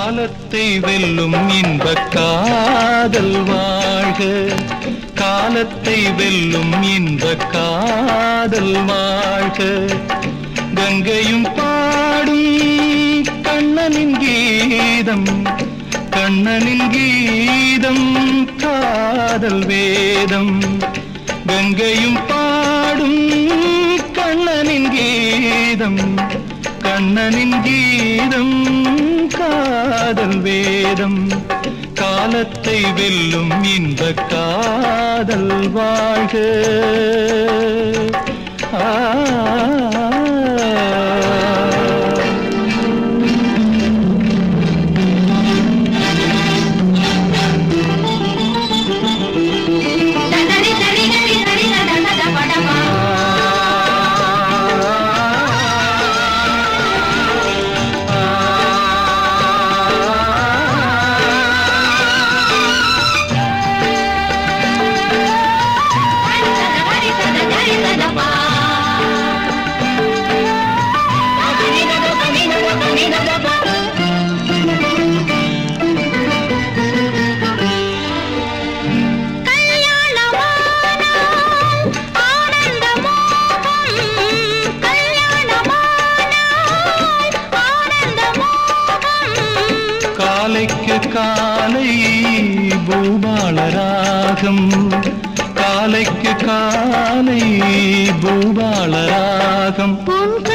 காலத்தை வெல்லும் இன்ப காதல் வாழ்க காலத்தை வெல்லும் இன்ப காதல் வாழ்க கங்கையும் பாடும் கண்ணனின் கீதம் கண்ணனின் கீதம் காதல் வேதம் கங்கையும் பாடும் கண்ணனின் கீதம் கண்ணனின் கீதம் காதல் வேதம் காலத்தை வெல்லும் இன்ப காதல் வாழ்க ஆ தனரி தனி நரி நரி நட நட படமா தனரி தன நரி நட பா தனரி நட தனி நட தனி நட பா கல்யாணமானால் ஆனந்த மோகம் கல்யாணமானால் ஆனந்த மோகம் காலைக்கு காலை பூபாளராகம் காலைக்கு காலை பூபாளராகம் பொன்